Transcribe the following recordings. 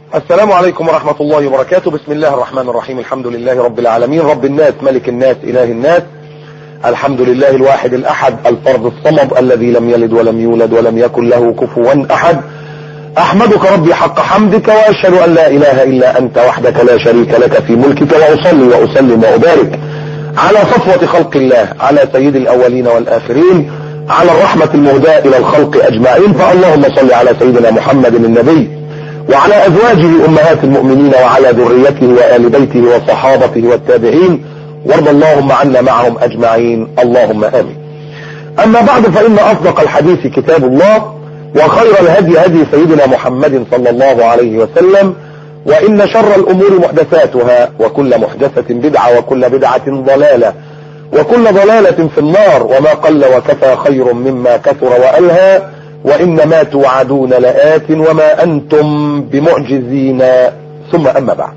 السلام عليكم ورحمة الله وبركاته بسم الله الرحمن الرحيم الحمد لله رب العالمين رب الناس ملك الناس إله الناس الحمد لله الواحد الأحد الفرد الصمد الذي لم يلد ولم يولد ولم يكن له كفوا أحد أحمدك ربي حق حمدك وأشهد أن لا إله إلا أنت وحدك لا شريك لك في ملكك وأصلي وأسلم وأبارك على صفوة خلق الله على سيد الأولين والآخرين على الرحمة المهداة إلى الخلق أجمعين فاللهم صل على سيدنا محمد النبي وعلى أزواجه أمهات المؤمنين وعلى ذريته وآل بيته وصحابته والتابعين وارض اللهم عنا معهم أجمعين اللهم آمين أما بعد فإن أصدق الحديث كتاب الله وخير الهدي هدي سيدنا محمد صلى الله عليه وسلم وإن شر الأمور محدثاتها وكل محدثة بدعة وكل بدعة ضلالة وكل ضلالة في النار وما قل وكفى خير مما كثر وألهى وإنما توعدون لآت وما أنتم بمعجزين ثم أما بعد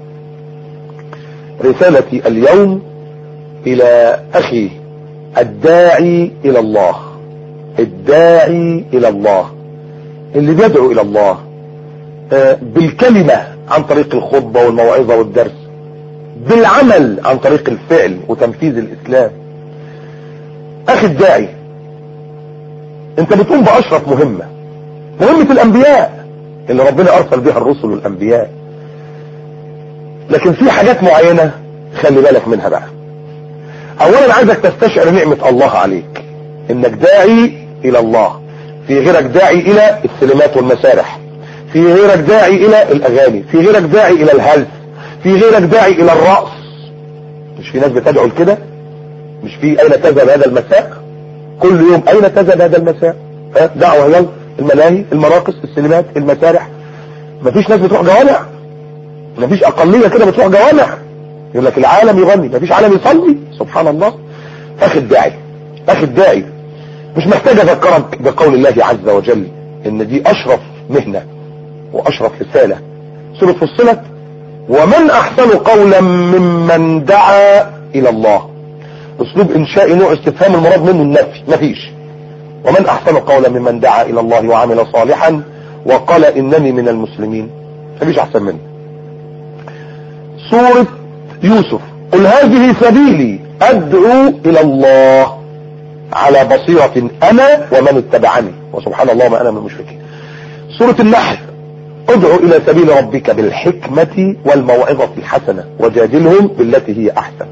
رسالتي اليوم إلى أخي الداعي إلى الله الداعي إلى الله اللي بيدعو إلى الله بالكلمة عن طريق الخطبة والموعظة والدرس بالعمل عن طريق الفعل وتنفيذ الإسلام أخي الداعي انت بتقوم بأشرف مهمة مهمة الأنبياء اللي ربنا أرسل بها الرسل والأنبياء لكن في حاجات معينة خلي بالك منها بقى أولا عايزك تستشعر نعمة الله عليك إنك داعي إلى الله في غيرك داعي إلى السينمات والمسارح في غيرك داعي إلى الأغاني في غيرك داعي إلى الهلس في غيرك داعي إلى الرأس مش في ناس بتدعو لكده مش في أين تذهب هذا المساء كل يوم أين تذهب هذا المساء دعوة يلا الملاهي المراقص السينمات المسارح مفيش ناس بتروح جوامع مفيش أقلية كده بتروح جوامع يقول لك العالم يغني مفيش عالم يصلي سبحان الله أخي الداعي أخي الداعي مش محتاج أذكرك بقول الله عز وجل إن دي أشرف مهنة وأشرف رسالة سورة فصلت ومن أحسن قولا ممن دعا إلى الله اسلوب انشاء نوع استفهام المراد منه النفي مفيش ومن احسن قولا ممن دعا الى الله وعمل صالحا وقال انني من المسلمين مفيش احسن منه سورة يوسف قل هذه سبيلي ادعو الى الله على بصيرة انا ومن اتبعني وسبحان الله ما انا من المشركين سورة النحل ادعو الى سبيل ربك بالحكمة والموعظة الحسنة وجادلهم بالتي هي احسن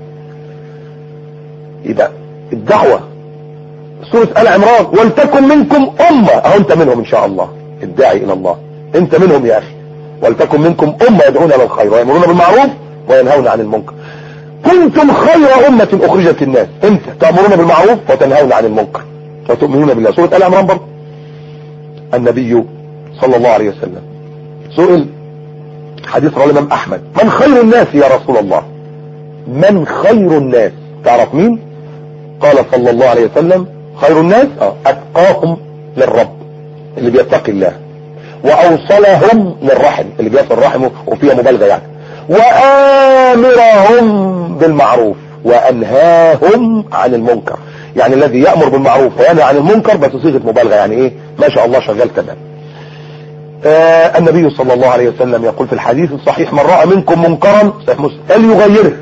يبقى الدعوة سورة آل عمران ولتكن منكم أمة أهو أنت منهم إن شاء الله الداعي إلى الله أنت منهم يا أخي ولتكن منكم أمة يدعون إلى الخير ويأمرون بالمعروف وينهون عن المنكر كنتم خير أمة أخرجت الناس أنت تأمرون بالمعروف وتنهون عن المنكر وتؤمنون بالله سورة آل عمران برضه النبي صلى الله عليه وسلم سئل حديث رواه الإمام أحمد من خير الناس يا رسول الله من خير الناس تعرف مين قال صلى الله عليه وسلم خير الناس اه اتقاهم للرب اللي بيتقي الله واوصلهم للرحم اللي بيصل رحمه وفيها مبالغه يعني وامرهم بالمعروف وانهاهم عن المنكر يعني الذي يامر بالمعروف وينهى عن المنكر بس صيغه مبالغه يعني ايه ما شاء الله شغال تمام آه النبي صلى الله عليه وسلم يقول في الحديث الصحيح من راى منكم منكرا فليغيره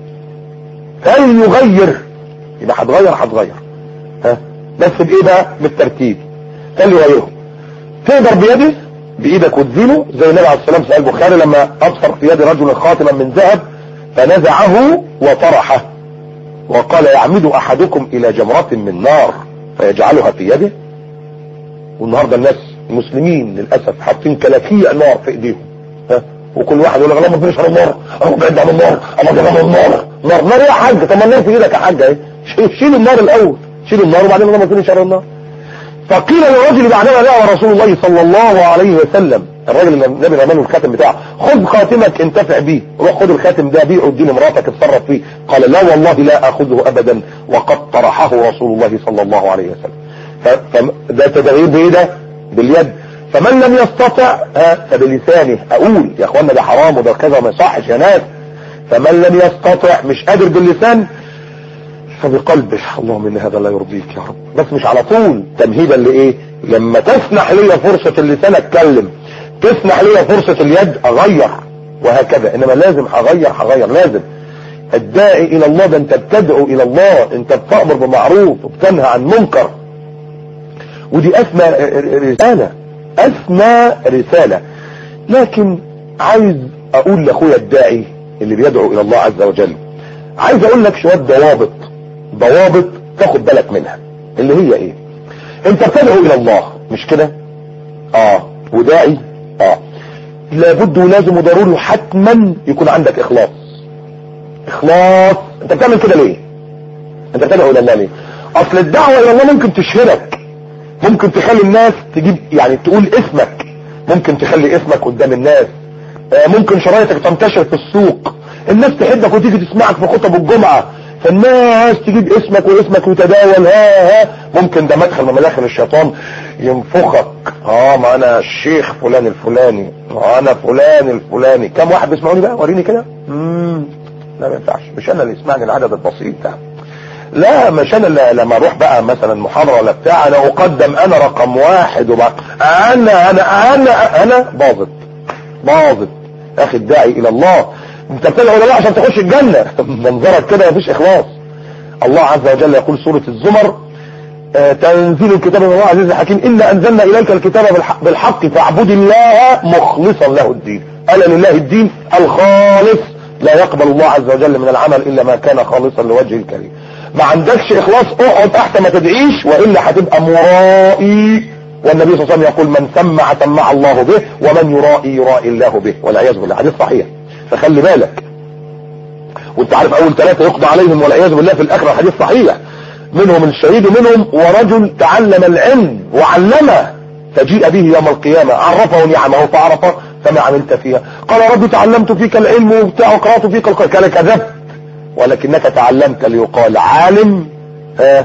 فليغير يبقى هتغير هتغير ها بس بايه بقى بالترتيب فليغيره تقدر بيده بايدك وتزينه زي النبي عليه السلام سأل البخاري لما ابصر في يد رجل خاتما من ذهب فنزعه وطرحه وقال يعمد احدكم الى جمرة من نار فيجعلها في يده والنهارده الناس المسلمين للاسف حاطين كلاكيع نار في ايديهم ها وكل واحد يقول لك اللهم اديني شر النار اللهم ابعد عن النار اللهم ابعد عن النار نار نار ايه يا حاج طب ما النار في ايدك يا حاج اهي شيل النار الاول شيل النار وبعدين اللهم اديني شر النار فقيل للرجل بعدما دعا رسول الله صلى الله عليه وسلم الراجل اللي النبي رمى له الخاتم بتاعه خذ خاتمك انتفع بيه روح خذ الخاتم ده بيعه اديني مراتك اتصرف فيه قال لا والله لا اخذه ابدا وقد طرحه رسول الله صلى الله عليه وسلم فده تدغير بايه ده باليد فمن لم يستطع فبلسانه اقول يا اخوانا ده حرام وده كذا وما يصحش يا ناس فمن لم يستطع مش قادر باللسان فبقلبه اللهم ان هذا لا يرضيك يا رب بس مش على طول تمهيدا لايه لما تسنح لي فرصة اللسان اتكلم تسمح لي فرصة اليد اغير وهكذا انما لازم هغير هغير لازم الداعي الى الله ده انت بتدعو الى الله انت بتأمر بمعروف وبتنهى عن منكر ودي اسمى رسالة اسمى رسالة لكن عايز اقول لاخويا الداعي اللي بيدعو الى الله عز وجل عايز اقول لك شوية ضوابط ضوابط تاخد بالك منها اللي هي ايه انت بتدعو الى الله مش كده اه وداعي اه لابد ولازم وضروري وحتما يكون عندك اخلاص اخلاص انت بتعمل كده ليه انت بتدعو الى الله ليه اصل الدعوة الى الله ممكن تشهرك ممكن تخلي الناس تجيب يعني تقول اسمك ممكن تخلي اسمك قدام الناس آه ممكن شرايطك تنتشر في السوق الناس تحبك وتيجي تسمعك في خطب الجمعة فالناس تجيب اسمك واسمك وتداول ها ها ممكن ده مدخل من مداخل الشيطان ينفخك اه ما انا الشيخ فلان الفلاني وانا فلان الفلاني كم واحد بيسمعوني بقى وريني كده امم لا ما ينفعش مش انا اللي يسمعني العدد البسيط ده لا مش انا اللي لما اروح بقى مثلا محاضرة ولا بتاع انا اقدم انا رقم واحد وبقى انا انا انا انا باظت باظت اخي الداعي الى الله انت بتدعو الى الله عشان تخش الجنة منظرك كده مفيش اخلاص الله عز وجل يقول سورة الزمر آه تنزيل الكتاب من الله عزيز الحكيم إلا أنزلنا إليك الكتاب بالحق, بالحق فاعبد الله مخلصا له الدين ألا لله الدين الخالص لا يقبل الله عز وجل من العمل إلا ما كان خالصا لوجه الكريم ما عندكش إخلاص اقعد أحسن ما تدعيش وإلا هتبقى مرائي والنبي صلى الله عليه وسلم يقول من سمع سمع الله به ومن يرائي يرائي الله به والعياذ بالله حديث صحيح فخلي بالك وانت عارف اول ثلاثة يقضى عليهم والعياذ بالله في الاخرة حديث صحيح منهم الشهيد منهم ورجل تعلم العلم وعلمه فجيء به يوم القيامة عرفه نعمه فعرفه فما عملت فيها قال ربي تعلمت فيك العلم وبتاع وقرأت فيك القرآن قال كذبت ولكنك تعلمت ليقال عالم ها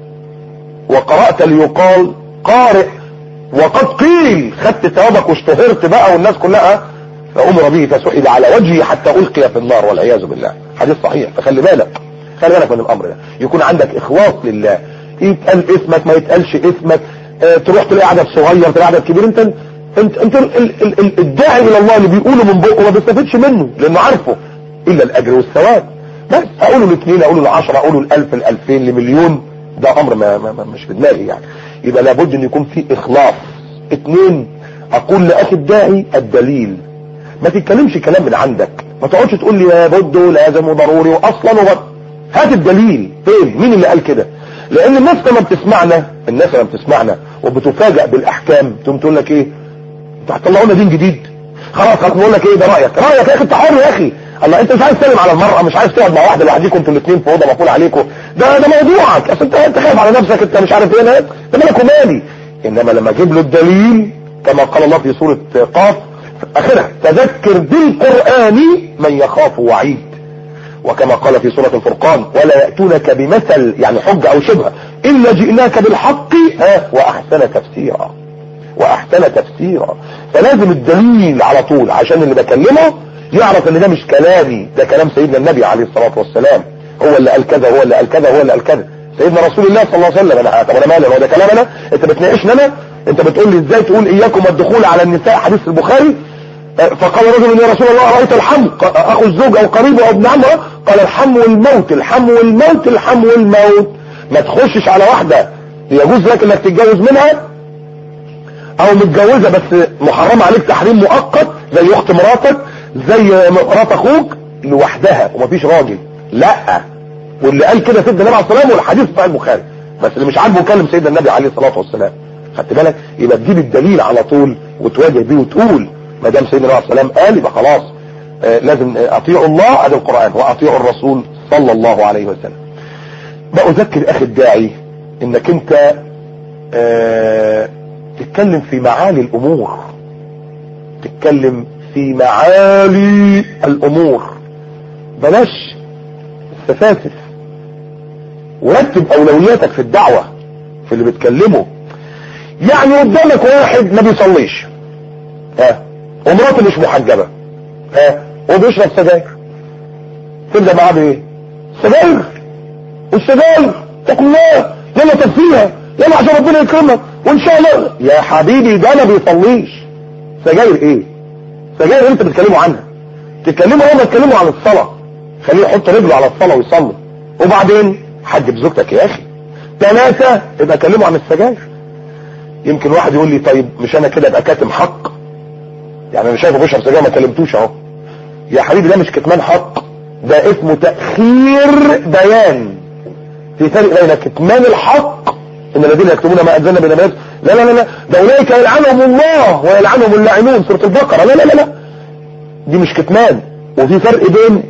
وقرأت ليقال قارئ وقد قيل خدت ثوابك واشتهرت بقى والناس كلها فأمر به فسحب على وجهه حتى ألقي في النار والعياذ بالله حديث صحيح فخلي بالك خلي بالك من الأمر ده يكون عندك إخلاص لله يتقال اسمك ما يتقالش اسمك اه تروح تلاقي عدد صغير تلاقي عدد كبير انت انت, انت ال ال ال الداعي الى الله اللي بيقوله من بقه ما بيستفدش منه لانه عارفه الا الاجر والثواب بس اقوله الاثنين اقوله العشرة اقوله الالف الالفين لمليون ده امر ما, ما, ما مش في دماغي يعني يبقى لابد ان يكون في اخلاص اثنين اقول لاخي الداعي الدليل ما تتكلمش كلام من عندك ما تقعدش تقول لي يا بد ولازم وضروري واصلا وبد هات الدليل فين مين اللي قال كده لان الناس لما بتسمعنا الناس لما بتسمعنا وبتفاجئ بالاحكام تقوم تقول لك ايه انتوا هتطلعونا دين جديد خلاص خلاص بقول لك ايه ده رايك رايك يا اخي انت حر يا اخي الله انت مش عايز تسلم على المرأة مش عايز تقعد مع واحدة لوحديكم انتوا الاثنين في اوضه مقفول عليكم ده ده موضوعك اصل انت انت خايف على نفسك انت مش عارف ايه ده مالك ومالي انما لما اجيب له الدليل كما قال الله في سورة قاف اخرها تذكر بالقرآن من يخاف وعيد وكما قال في سورة الفرقان ولا يأتونك بمثل يعني حجة او شبهة الا جئناك بالحق ها واحسن تفسيرا واحسن تفسيرا فلازم الدليل على طول عشان اللي بكلمه يعرف ان ده مش كلامي ده كلام سيدنا النبي عليه الصلاة والسلام هو اللي قال كذا هو اللي قال كذا هو اللي قال كذا سيدنا رسول الله صلى الله عليه وسلم انا طب انا مالي هو ده كلام انا انت بتناقشني انا انت بتقول لي ازاي تقول اياكم الدخول على النساء حديث البخاري فقال رجل يا رسول الله رأيت الحم اخو الزوج او قريبه او ابن عمه قال الحم والموت الحم والموت الحم والموت ما تخشش على واحدة يجوز لك انك تتجوز منها او متجوزة بس محرم عليك تحريم مؤقت زي اخت مراتك زي مرات اخوك لوحدها ومفيش راجل لا واللي قال كده سيدنا النبي عليه الصلاه والسلام والحديث بتاع البخاري بس اللي مش عاجبه كلم سيدنا النبي عليه الصلاه والسلام خدت بالك يبقى تجيب الدليل على طول وتواجه بيه وتقول ما دام سيدنا النبي عليه الصلاه والسلام قال يبقى خلاص آه لازم اطيعوا الله ادي القران واطيعوا الرسول صلى الله عليه وسلم بأذكر اخي الداعي انك انت آه تتكلم في معالي الامور تتكلم في معالي الامور بلاش السفاسف ورتب اولوياتك في الدعوة في اللي بتكلمه يعني قدامك واحد ما بيصليش ها ومراته مش محجبة ها وبيشرب سجاير تبدأ معاه بايه سجاير والسجاير اتقوا الله يلا تفيها يلا عشان ربنا يكرمك وان شاء الله يا حبيبي ده ما بيصليش سجاير ايه سجاير انت بتكلموا عنها تتكلموا هم يتكلموا عن الصلاة خليه يحط رجله على الصلاة ويصلي وبعدين حج بزوجتك يا اخي ثلاثة يبقى كلموا عن السجاير يمكن واحد يقول لي طيب مش انا كده ابقى كاتم حق يعني انا شايفه بيشرب سجاير ما كلمتوش اهو يا حبيبي ده مش كتمان حق ده اسمه تأخير بيان في فرق بين كتمان الحق ان الذين يكتبون ما انزلنا بين الناس لا لا لا لا ده اولئك يلعنهم الله ويلعنهم اللاعنون سوره البقره لا لا لا لا دي مش كتمان وفي فرق بين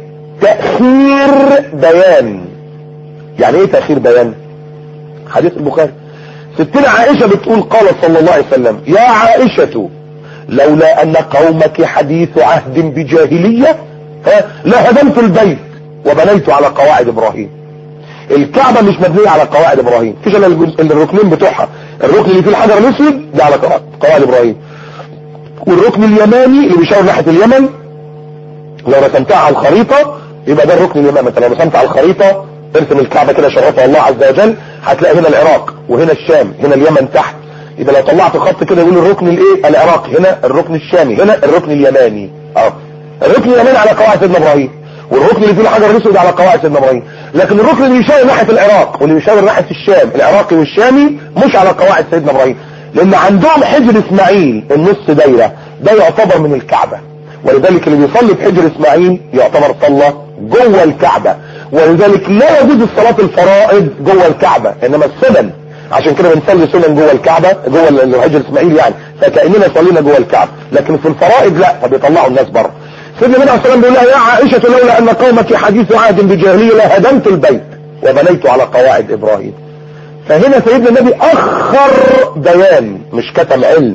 تأخير بيان يعني ايه تأخير بيان حديث البخاري ستنا عائشة بتقول قال صلى الله عليه وسلم يا عائشة لولا ان قومك حديث عهد بجاهلية لهدمت البيت وبنيت على قواعد ابراهيم الكعبة مش مبنية على قواعد ابراهيم فيش الا الركنين بتوعها الركن اللي فيه الحجر الاسود ده على قواعد ابراهيم والركن اليماني اللي بيشاور ناحية اليمن لو رسمتها على الخريطة يبقى ده الركن اليماني انت لو رسمت على الخريطة ارسم الكعبة كده شرفها الله عز وجل هتلاقي هنا العراق وهنا الشام هنا اليمن تحت يبقى لو طلعت خط كده يقول الركن الايه العراقي هنا الركن الشامي هنا الركن اليماني اه الركن اليماني على قواعد سيدنا ابراهيم والركن اللي فيه الحجر الاسود على قواعد سيدنا ابراهيم لكن الركن اللي بيشاور ناحيه العراق واللي بيشاور ناحيه الشام العراقي والشامي مش على قواعد سيدنا ابراهيم لان عندهم حجر اسماعيل النص دايره ده يعتبر من الكعبه ولذلك اللي بيصلي في حجر اسماعيل يعتبر صلى جوه الكعبه ولذلك لا يجوز الصلاه الفرائض جوه الكعبه انما السنن عشان كده بنصلي سنن جوه الكعبة جوه الحجر اسماعيل يعني فكأننا صلينا جوه الكعبة لكن في الفرائض لا فبيطلعوا الناس بره سيدنا النبي عليه السلام بيقول لها يا عائشة لولا ان قومك حديث عهد بجاهلية لهدمت البيت وبنيت على قواعد ابراهيم فهنا سيدنا النبي اخر بيان مش كتم علم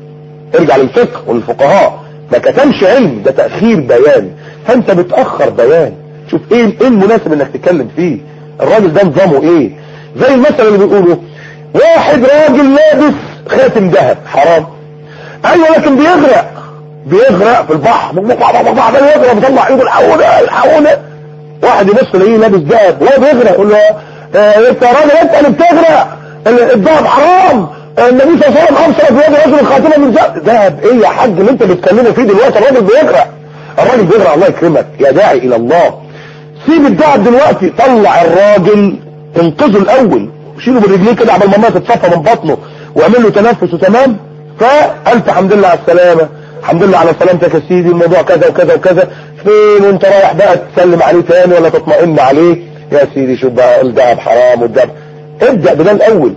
ارجع للفقه والفقهاء ما كتمش علم ده تأخير بيان فانت بتأخر بيان شوف ايه ايه المناسب انك تتكلم فيه الراجل ده نظامه ايه زي المثل اللي بيقولوا واحد راجل لابس خاتم ذهب حرام ايوه لكن بيغرق بيغرق في البحر بعدين يغرق بيطلع ايده الحقونه الحقونه واحد يبص تلاقيه لابس ذهب وهو بيغرق يقول له اه انت راجل انت اللي بتغرق الذهب حرام النبي صلى الله عليه وسلم ابصر بيد رجل الخاتمه من ذهب ذهب ايه يا حاج اللي انت بتتكلموا فيه دلوقتي الراجل بيغرق الراجل بيغرق الله يكرمك يا داعي الى الله سيب الذهب دلوقتي طلع الراجل انقذه الاول شيله برجليه كده عبال ما الميه تتصفى من بطنه واعمل له تنفس وتمام فقلت الحمد لله على السلامه الحمد لله على سلامتك يا سيدي الموضوع كذا وكذا وكذا فين وانت رايح بقى تسلم عليه تاني ولا تطمئن عليه يا سيدي شوف بقى الذهب حرام والذهب ابدا بده الاول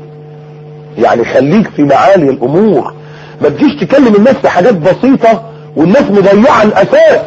يعني خليك في معالي الامور ما تجيش تكلم الناس في حاجات بسيطه والناس مضيعه الاساس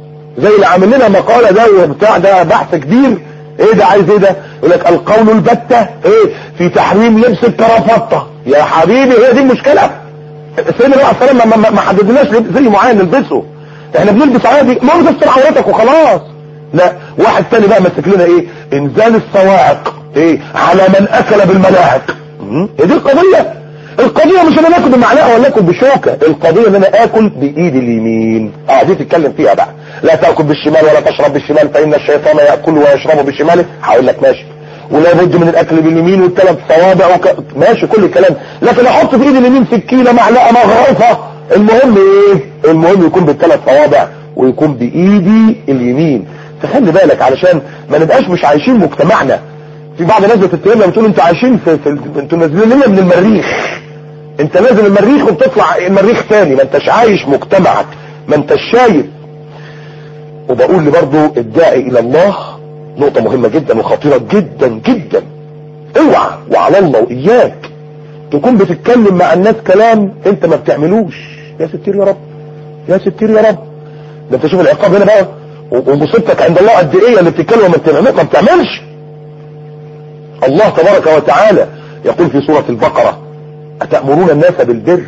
زي اللي عامل لنا مقاله ده وبتاع ده بحث كبير ايه ده عايز ايه ده يقول لك القول البتة ايه في تحريم لبس الكرافتة يا حبيبي هي دي المشكلة سيدنا الله عليه وسلم ما حددناش زي معين نلبسه احنا بنلبس عادي ما تستر عورتك وخلاص لا واحد تاني بقى ماسك لنا ايه انزال الصواعق ايه على من اكل بالملاعق هي دي القضية القضية مش انا اكل بمعلقة ولا اكل بشوكة القضية ان انا اكل بايدي اليمين اه دي تتكلم فيها بقى لا تاكل بالشمال ولا تشرب بالشمال فان الشيطان ياكل ويشرب بشماله هقول لك ماشي ولا بد من الاكل باليمين والثلاث صوابع وك... ماشي كل الكلام لكن احط في ايدي اليمين سكينه معلقه مغرفه المهم ايه المهم يكون بالثلاث صوابع ويكون بايدي اليمين فخلي بالك علشان ما نبقاش مش عايشين مجتمعنا في بعض الناس بتتهمنا بتقول انتوا عايشين في, في انتوا نازلين لنا من المريخ انت نازل المريخ وبتطلع المريخ تاني ما انتش عايش مجتمعك ما انتش شايف وبقول لي برضو الداعي الى الله نقطة مهمة جدا وخطيرة جدا جدا اوعى وعلى الله واياك تكون بتتكلم مع الناس كلام انت ما بتعملوش يا ستير يا رب يا ستير يا رب ده انت شوف العقاب هنا بقى ومصيبتك عند الله قد ايه اللي بتتكلم وما ما بتعملش الله تبارك وتعالى يقول في سورة البقرة أتأمرون الناس بالبر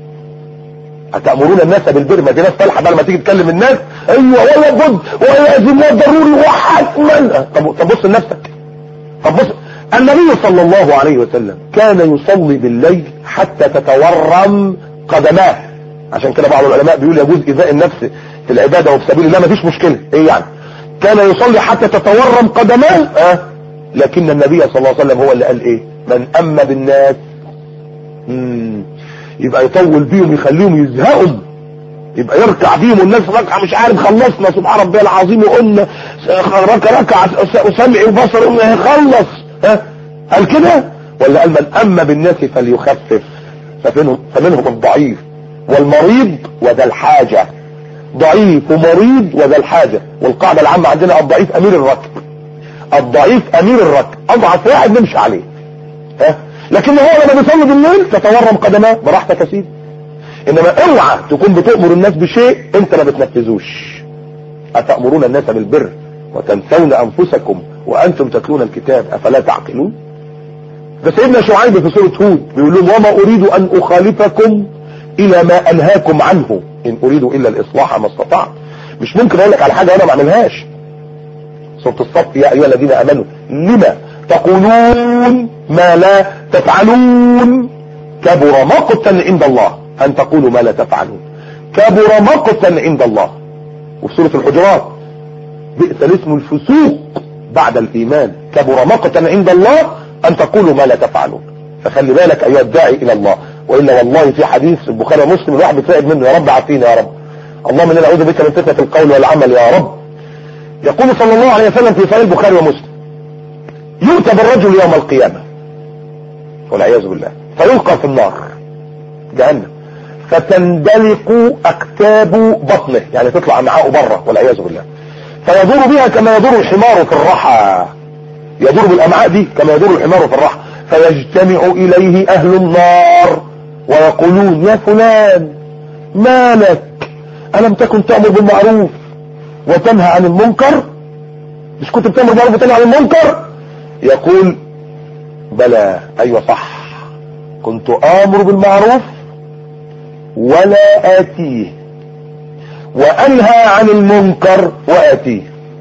أتأمرون الناس بالبر ما دي ناس فالحة بقى لما تيجي تكلم الناس أيوة ولا بد ولازم ضروري وحتما طب, طب بص لنفسك طب بص النبي صلى الله عليه وسلم كان يصلي بالليل حتى تتورم قدماه عشان كده بعض العلماء بيقول يجوز إيذاء النفس في العبادة وفي سبيل الله مفيش مشكلة ايه يعني كان يصلي حتى تتورم قدماه اه لكن النبي صلى الله عليه وسلم هو اللي قال ايه من اما بالناس مم. يبقى يطول بيهم يخليهم يزهقهم يبقى يركع بيهم والناس ركعه مش عارف خلصنا سبحان ربي العظيم وقلنا ركع ركع وسمع وبصر خلص ها قال كده ولا قال من اما بالناس فليخفف فمنهم, فمنهم الضعيف والمريض وذا الحاجة ضعيف ومريض وذا الحاجة والقاعدة العامة عندنا الضعيف امير الركب الضعيف امير الركب اضعف واحد نمشي عليه ها لكن هو لما بيصلي بالليل تتورم قدماه براحتك يا سيدي انما اوعى تكون بتؤمر الناس بشيء انت ما بتنفذوش اتأمرون الناس بالبر وتنسون انفسكم وانتم تتلون الكتاب افلا تعقلون ده سيدنا شعيب في سورة هود بيقول لهم وما اريد ان اخالفكم الى ما انهاكم عنه ان اريد الا الاصلاح ما استطعت مش ممكن اقول لك على حاجة انا ما اعملهاش سورة الصف يا ايها الذين امنوا لما تقولون ما لا تفعلون كبر مقتا عند الله ان تقولوا ما لا تفعلون كبر مقتا عند الله وفي سورة الحجرات بئس الاسم الفسوق بعد الايمان كبر مقتا عند الله ان تقولوا ما لا تفعلون فخلي بالك ايها الداعي الى الله والا والله في حديث البخاري ومسلم الواحد بيترعب منه يا رب عافينا يا رب اللهم انا نعوذ بك من فتنه القول والعمل يا رب يقول صلى الله عليه وسلم في صحيح البخاري ومسلم يؤتى بالرجل يوم القيامه والعياذ بالله فيلقى في النار جهنم فتندلق اكتاب بطنه يعني تطلع معاه بره والعياذ بالله فيدور بها كما يدور الحمار في الرحى يدور بالامعاء دي كما يدور الحمار في الرحى فيجتمع اليه اهل النار ويقولون يا فلان ما لك الم تكن تأمر بالمعروف وتنهى عن المنكر مش كنت بتأمر بالمعروف وتنهى عن المنكر يقول بلى ايوه صح كنت امر بالمعروف ولا اتيه وانهى عن المنكر واتيه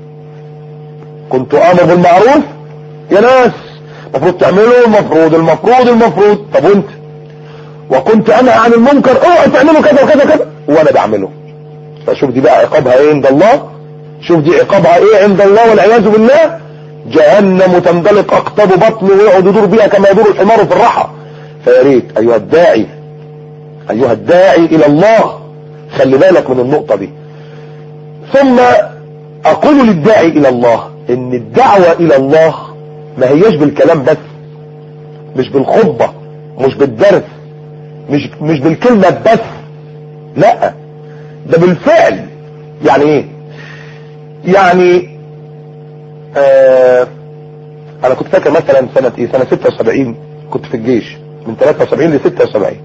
كنت امر بالمعروف يا ناس المفروض تعملوا المفروض المفروض المفروض طب وانت وكنت انهى عن المنكر اوعى تعملوا كذا وكذا كذا وانا بعمله فشوف دي بقى عقابها ايه عند الله شوف دي عقابها ايه عند الله والعياذ بالله جهنم تندلق اقطاب بطنه ويقعد يدور بيها كما يدور الحمار في الرحى فيا ريت ايها الداعي ايها الداعي الى الله خلي بالك من النقطة دي ثم اقول للداعي الى الله ان الدعوة الى الله ما هياش بالكلام بس مش بالخطبة مش بالدرس مش, مش بالكلمة بس لا ده بالفعل يعني ايه يعني آه انا كنت فاكر مثلا سنة ايه سنة 76 كنت في الجيش من 73 ل 76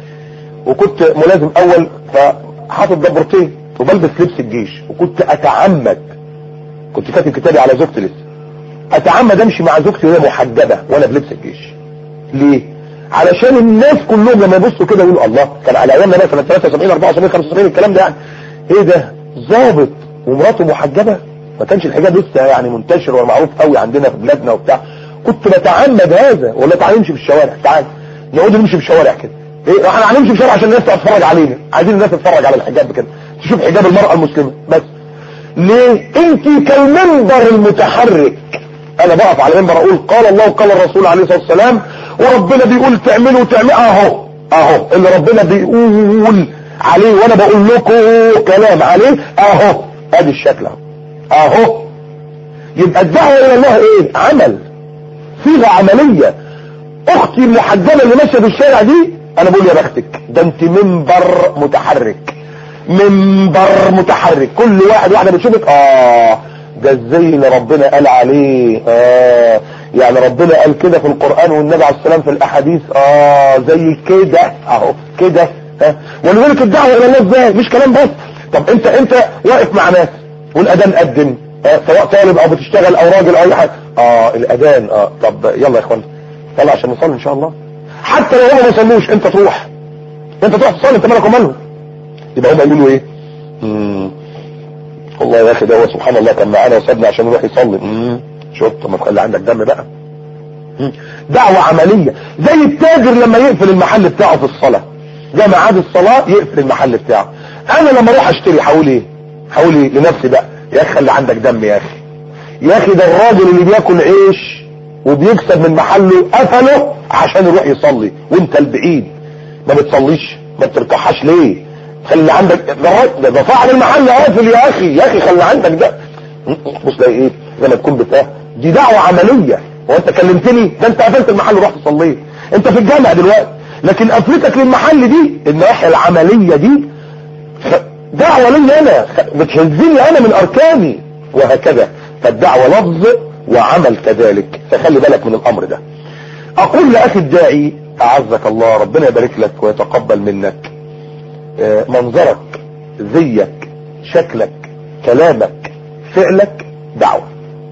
وكنت ملازم اول فحاطط دبرتين وبلبس لبس الجيش وكنت اتعمد كنت كاتب كتابي على زوجتي لسه اتعمد امشي مع زوجتي وهي محجبه وانا بلبس الجيش ليه علشان الناس كلهم لما يبصوا كده يقولوا الله كان على ايامنا بقى سنه 73 74 75 الكلام ده يعني ايه ده ظابط ومراته محجبه ما كانش الحجاب لسه يعني منتشر ومعروف قوي عندنا في بلادنا وبتاع كنت بتعمد هذا ولا تعالى نمشي في الشوارع تعال نقعد نمشي في الشوارع كده ايه احنا هنمشي في الشوارع عشان الناس تتفرج علينا عايزين الناس تتفرج على الحجاب كده تشوف حجاب المرأة المسلمة بس ليه انت كالمنبر المتحرك انا بقف على المنبر اقول قال الله وقال الرسول عليه الصلاة والسلام وربنا بيقول تعملوا تعملوا اهو اهو اللي ربنا بيقول عليه وانا بقول لكم كلام عليه اهو ادي الشكل اهو اهو يبقى الدعوة الى الله ايه عمل صيغة عملية اختي المحجبة اللي ماشية في الشارع دي انا بقول يا بختك ده انت منبر متحرك منبر متحرك كل واحد واحدة بتشوفك اه ده ازاي اللي ربنا قال عليه اه يعني ربنا قال كده في القرآن والنبي عليه السلام في الاحاديث اه زي كده اهو كده اه ولذلك الدعوة الى الله ازاي مش كلام بس طب انت انت واقف مع ناس والاذان قدم اه سواء طالب او بتشتغل او راجل او اي حاجه اه الاذان اه طب يلا يا اخوان يلا عشان نصلي ان شاء الله حتى لو هم ما يصلوش انت تروح انت تروح تصلي انت مالك ومالهم يبقى هم يقولوا ايه امم والله يا اخي ده هو سبحان الله كان معانا وسابنا عشان يروح يصلي امم شوف طب ما تخلي عندك دم بقى مم. دعوة عملية زي التاجر لما يقفل المحل بتاعه في الصلاة جاء ميعاد الصلاة يقفل المحل بتاعه انا لما اروح اشتري حول ايه حول ايه لنفسي بقى يا اخي خلي عندك دم يا اخي يا اخي ده الراجل اللي بياكل عيش وبيكسب من محله قفله عشان يروح يصلي وانت البعيد ما بتصليش ما بتركعهاش ليه خلي عندك ده ده, ده صاحب المحل قافل يا اخي يا اخي خلي عندك ده بص ده ايه زي ما تكون بتاه دي دعوة عملية هو انت كلمتني ده انت قفلت المحل ورحت صليت انت في الجامع دلوقتي لكن قفلتك للمحل دي الناحية العملية دي دعوة لي انا بتهزني انا من اركاني وهكذا فالدعوة لفظ وعمل كذلك فخلي بالك من الامر ده اقول لاخي الداعي اعزك الله ربنا يبارك لك ويتقبل منك منظرك زيك شكلك كلامك فعلك دعوة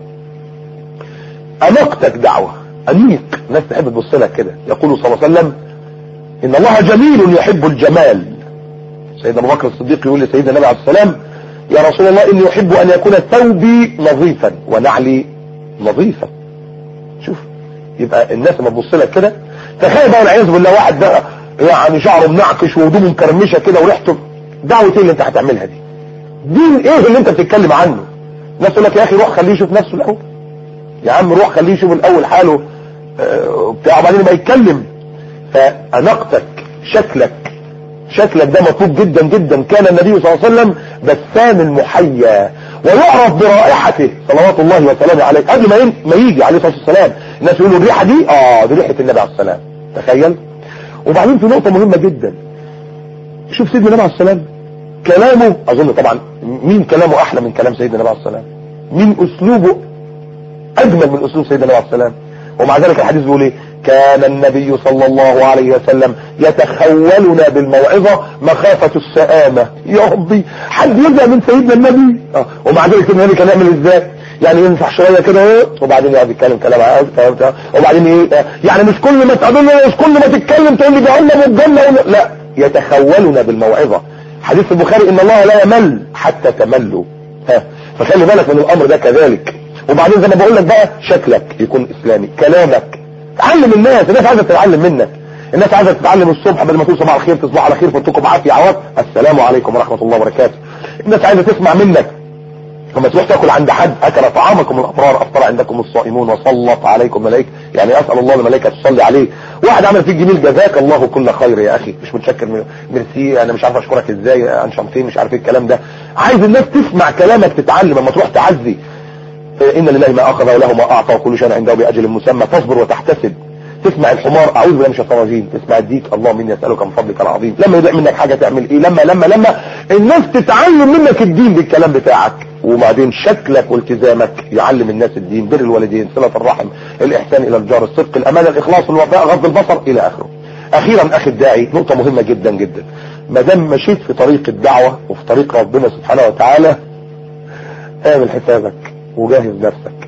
اناقتك دعوة انيق ناس تحب تبص لك كده يقول صلى الله عليه وسلم ان الله جميل يحب الجمال سيدنا ابو بكر الصديق يقول لسيدنا النبي عليه السلام يا رسول الله اني احب ان يكون ثوبي نظيفا ونعلي نظيفا شوف يبقى الناس لما تبص لك كده تخيل بقى والعياذ بالله واحد ده يعني شعره منعكش وهدومه مكرمشه كده وريحته دعوه ايه اللي انت هتعملها دي دين ايه اللي انت بتتكلم عنه الناس تقول لك يا اخي روح خليه يشوف نفسه الاول يا عم روح خليه يشوف الاول حاله اه بتاع وبعدين ما يتكلم فاناقتك شكلك شكلك ده مطلوب جدا جدا كان النبي صلى الله عليه وسلم بسام محيا ويعرف برائحته صلوات الله وسلامه عليه قبل ما ما يجي عليه الصلاه والسلام الناس يقولوا الريحه دي اه دي ريحه النبي عليه السلام تخيل وبعدين في نقطه مهمه جدا شوف سيدنا النبي عليه السلام كلامه اظن طبعا مين كلامه احلى من كلام سيدنا النبي عليه السلام مين اسلوبه اجمل من اسلوب سيدنا النبي عليه السلام ومع ذلك الحديث بيقول ايه كان النبي صلى الله عليه وسلم يتخولنا بالموعظة مخافة السآمة يا ربي حد يرجع من سيدنا النبي اه ومع ذلك النبي كان يعمل ازاي يعني ينفع شوية كده ايه وبعدين يقعد يتكلم كلام عادي وبعدين ايه يعني مش كل ما تقابلنا مش كل ما تتكلم تقول لي جهنم والجنة لا يتخولنا بالموعظة حديث البخاري ان الله لا يمل حتى تملوا ها فخلي بالك من الامر ده كذلك وبعدين زي ما بقول لك بقى شكلك يكون اسلامي كلامك تعلم الناس الناس عايزه تتعلم منك الناس عايزه تتعلم الصبح بدل ما تقول صباح الخير تصبح على خير فانتكم بعافيه عوض السلام عليكم ورحمه الله وبركاته الناس عايزه تسمع منك لما تروح تاكل عند حد اكل طعامكم الابرار افطر عندكم الصائمون وصلت عليكم ملائكه يعني اسال الله الملائكه تصلي عليه واحد عمل فيك جميل جزاك الله كل خير يا اخي مش متشكر ميرسي انا مش عارف اشكرك ازاي عن شمتين مش عارف ايه الكلام ده عايز الناس تسمع كلامك تتعلم لما تروح تعزي ان لله ما اخذ وله ما اعطى وكل شيء عنده باجل مسمى تصبر وتحتسب تسمع الحمار اعوذ بالله من الشيطان الرجيم تسمع الديك اللهم اني اسالك من فضلك العظيم لما يضيع منك حاجه تعمل ايه لما لما لما الناس تتعلم منك الدين بالكلام بتاعك وبعدين شكلك والتزامك يعلم الناس الدين بر الوالدين صله الرحم الاحسان الى الجار الصدق الامانه الاخلاص الوفاء غض البصر الى اخره اخيرا اخي الداعي نقطه مهمه جدا جدا ما دام مشيت في طريق الدعوه وفي طريق ربنا سبحانه وتعالى اعمل حسابك وجهز نفسك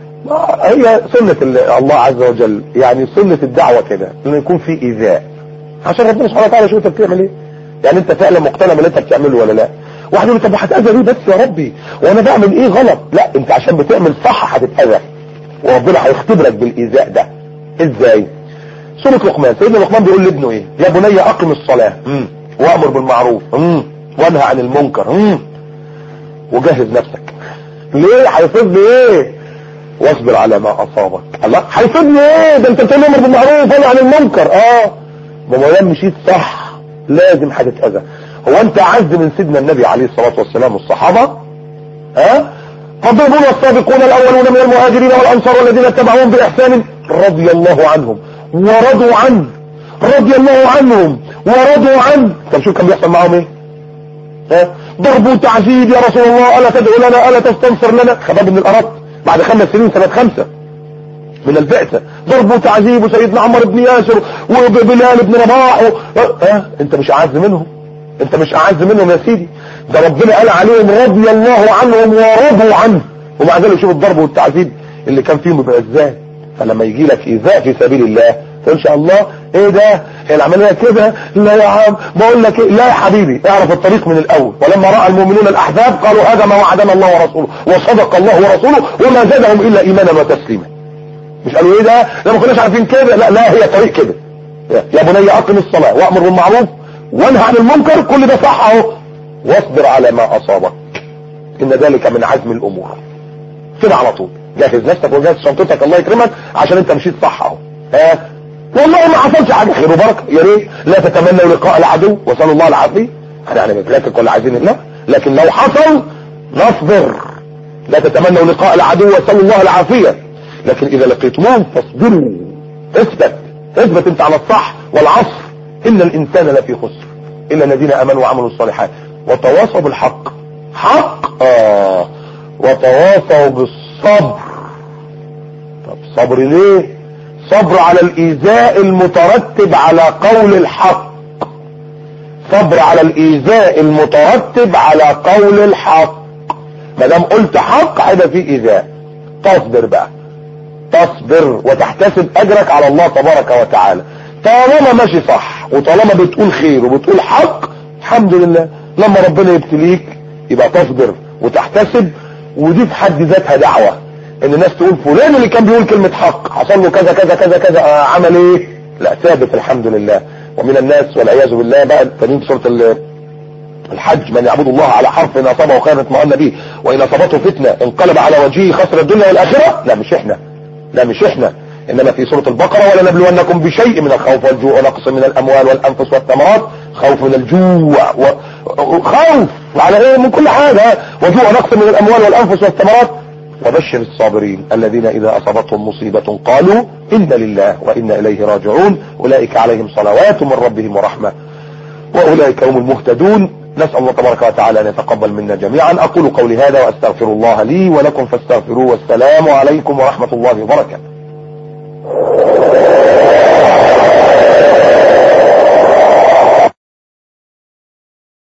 هي سنة الله عز وجل يعني سنة الدعوة كده انه يكون في ايذاء عشان ربنا سبحانه وتعالى شوف انت بتعمل ايه يعني انت فعلا مقتنع باللي انت بتعمله ولا لا واحد يقول طب هتأذى ليه بس يا ربي وانا بعمل ايه غلط لا انت عشان بتعمل صح هتتأذى وربنا هيختبرك بالايذاء ده ازاي سورة لقمان سيدنا لقمان بيقول لابنه ايه يا بني اقم الصلاة مم. وامر بالمعروف مم. وانهى عن المنكر مم. وجهز نفسك ليه هيفيدني ايه واصبر على ما اصابك الله هيفيدني ايه ده انت بتقول امر بالمعروف وانهى عن المنكر اه ما ما دام مشيت صح لازم هتتاذى هو انت اعز من سيدنا النبي عليه الصلاه والسلام والصحابه ها أه؟ فضربون السابقون الاولون من المهاجرين والانصار والذين اتبعوهم باحسان رضي الله عنهم ورضوا عنه رضي الله عنهم ورضوا عنه طب شوف كان بيحصل معاهم ايه ها ضرب وتعذيب يا رسول الله الا تدعو لنا الا تستنصر لنا خباب بن الارط بعد خمس سنين سنة خمسة من البعثة ضرب وتعذيب وسيدنا عمر بن ياسر وبلال بن رباح و... اه انت مش اعز منهم انت مش اعز منهم يا سيدي ده ربنا قال عليهم رضي الله عنهم ورضوا عنه ومع ذلك شوف الضرب والتعذيب اللي كان فيهم يبقى ازاي فلما يجي لك ايذاء في سبيل الله تقول شاء الله ايه ده هي العمليه كده لا يا عم بقول لك ايه لا يا حبيبي اعرف الطريق من الاول ولما راى المؤمنون الاحزاب قالوا هذا ما وعدنا الله ورسوله وصدق الله ورسوله وما زادهم الا ايمانا وتسليما مش قالوا ايه ده لا ما كناش عارفين كده لا لا هي طريق كده يا بني اقم الصلاه وامر بالمعروف وانهى عن المنكر كل ده صح اهو واصبر على ما اصابك ان ذلك من عزم الامور كده على طول جهز نفسك وجهز شنطتك الله يكرمك عشان انت مشيت صح اهو ها والله ما حصلش حاجه خير وبركه يا ريت لا تتمنوا لقاء العدو وصلى الله العافيه احنا يعني بنتلكك ولا عايزين لا لكن لو حصل نصبر لا تتمنوا لقاء العدو وسلوا الله العافية لكن اذا لقيتموهم فاصبروا اثبت اثبت انت على الصح والعصر ان الانسان لفي خسر الا الذين امنوا وعملوا الصالحات وتواصوا بالحق حق اه وتواصوا بالصبر طب صبر ليه صبر على الايذاء المترتب على قول الحق صبر على الايذاء المترتب على قول الحق ما دام قلت حق هيبقى فيه ايذاء تصبر بقى تصبر وتحتسب اجرك على الله تبارك وتعالى طالما ماشي صح وطالما بتقول خير وبتقول حق الحمد لله لما ربنا يبتليك يبقى تصبر وتحتسب ودي في حد ذاتها دعوة ان الناس تقول فلان اللي كان بيقول كلمة حق حصل له كذا كذا كذا كذا آه عمل ايه لا ثابت الحمد لله ومن الناس والعياذ بالله بقى التانيين في سورة الحج من يعبد الله على حرف ان اصابه خير اطمأن به وان اصابته فتنة انقلب على وجهه خسر الدنيا والاخرة لا مش احنا لا مش احنا انما في سورة البقرة ولنبلونكم بشيء من الخوف والجوع ونقص من الاموال والانفس والثمرات خوف من الجوع وخوف على ايه من كل حاجة وجوع ونقص من الاموال والانفس والثمرات وبشر الصابرين الذين اذا اصابتهم مصيبة قالوا انا لله وانا اليه راجعون اولئك عليهم صلوات من ربهم ورحمة واولئك هم المهتدون نسأل الله تبارك وتعالى ان يتقبل منا جميعا اقول قولي هذا واستغفر الله لي ولكم فاستغفروه والسلام عليكم ورحمة الله وبركاته